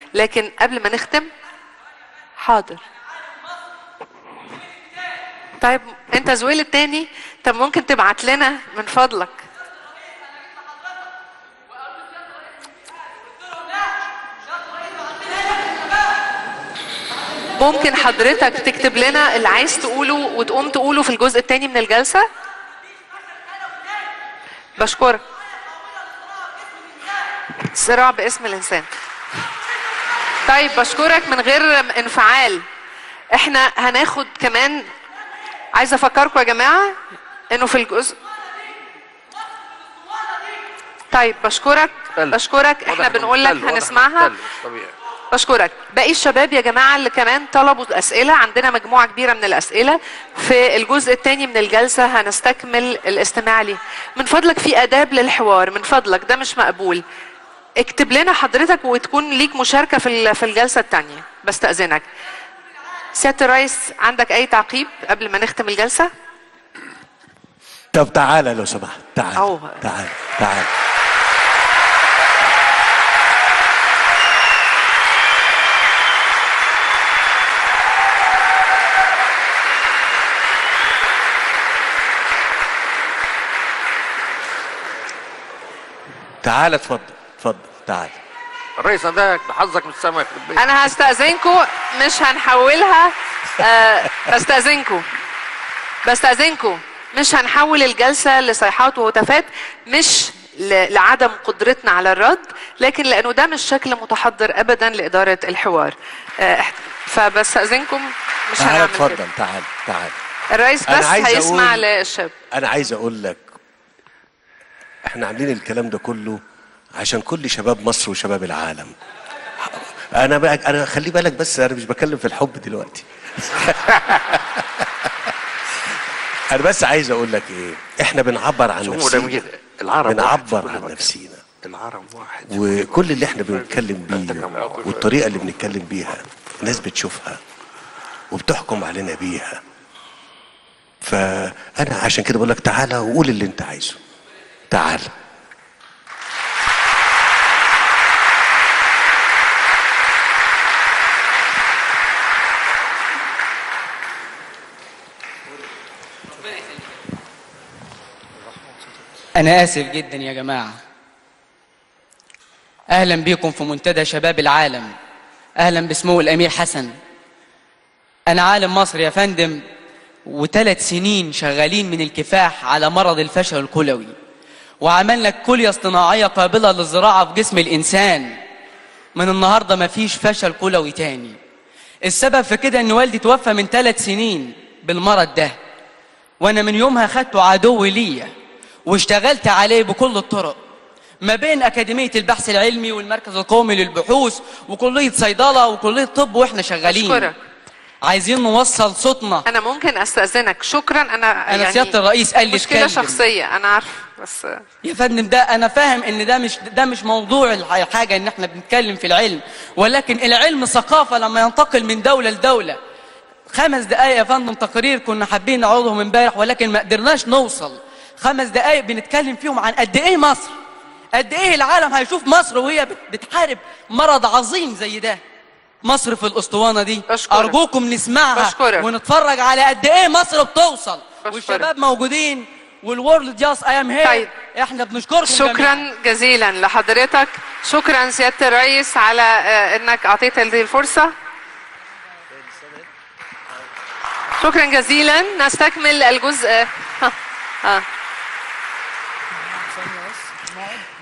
لكن قبل ما نختم حاضر طيب انت زويل التاني طب ممكن تبعت لنا من فضلك ممكن حضرتك تكتب لنا اللي عايز تقوله وتقوم تقوله في الجزء التاني من الجلسة بشكرك صراع باسم الإنسان طيب بشكرك من غير انفعال احنا هناخد كمان عايزه افكركم يا جماعه انه في الجزء طيب بشكرك تل. بشكرك احنا واضح بنقول لك تل، واضح هنسمعها تل، مش طبيعي. بشكرك باقي الشباب يا جماعه اللي كمان طلبوا اسئله عندنا مجموعه كبيره من الاسئله في الجزء الثاني من الجلسه هنستكمل الاستماع ليه من فضلك في اداب للحوار من فضلك ده مش مقبول اكتب لنا حضرتك وتكون ليك مشاركه في ال- في الجلسه الثانيه بستاذنك سياده الرئيس عندك اي تعقيب قبل ما نختم الجلسه طب تعالى لو سمحت تعال أوه. تعال تعال تعال اتفضل اتفضل تعال الرئيس ده حظك من السما في البيت انا هستاذنكم مش هنحولها آه بستاذنكم بستاذنكم مش هنحول الجلسه لصيحات وهتافات مش ل- لعدم قدرتنا على الرد لكن لانه ده مش شكل متحضر ابدا لاداره الحوار آه احت- فبستاذنكم مش تعال هنعمل كده اتفضل تعال تعال الرئيس أنا بس عايز هيسمع أقول- للشاب انا عايز اقول لك احنا عاملين الكلام ده كله عشان كل شباب مصر وشباب العالم انا بقى انا خلي بالك بس انا مش بتكلم في الحب دلوقتي انا بس عايز اقول لك ايه احنا بنعبر عن سمو نفسينا الأمير، العرب واحد في بنعبر كل عن مكان. نفسينا العرب واحد وكل اللي احنا بنتكلم بيه والطريقه اللي بنتكلم بيها الناس بتشوفها وبتحكم علينا بيها فانا عشان كده بقول لك تعالى وقول اللي انت عايزه تعالى أنا آسف جدا يا جماعة أهلا بكم في منتدى شباب العالم أهلا بسمو الأمير حسن أنا عالم مصري يا فندم وثلاث سنين شغالين من الكفاح على مرض الفشل الكلوي وعملنا كلية اصطناعية قابلة للزراعة في جسم الإنسان من النهاردة مفيش فشل كلوي تاني السبب في كده إن والدي توفى من ثلاث سنين بالمرض ده وانا من يومها خدته عدو ليا واشتغلت عليه بكل الطرق ما بين أكاديمية البحث العلمي والمركز القومي للبحوث وكلية صيدلة وكلية طب واحنا شغالين أشكرك. عايزين نوصل صوتنا انا ممكن استاذنك شكرا انا أنا سيادة الرئيس قال لي مشكله اتكلم. شخصيه انا عارفه بس يا فندم ده انا فاهم ان ده مش ده مش موضوع الح- الحاجه ان احنا بنتكلم في العلم ولكن العلم ثقافه لما ينتقل من دوله لدوله خمس دقائق يا فندم تقرير كنا حابين نعرضهم امبارح ولكن ما قدرناش نوصل خمس دقائق بنتكلم فيهم عن قد ايه مصر قد ايه العالم هيشوف مصر وهي بت- بتحارب مرض عظيم زي ده مصر في الاسطوانه دي أشكرك. ارجوكم نسمعها بشكرك. ونتفرج على قد ايه مصر بتوصل بشكرك. والشباب موجودين والورلد جاست اي ام هير طيب. احنا بنشكركم جميعاً. شكرا جزيلا لحضرتك شكرا سياده الرئيس على آه، انك اعطيت هذه الفرصه شكرا جزيلا نستكمل الجزء ها. ها.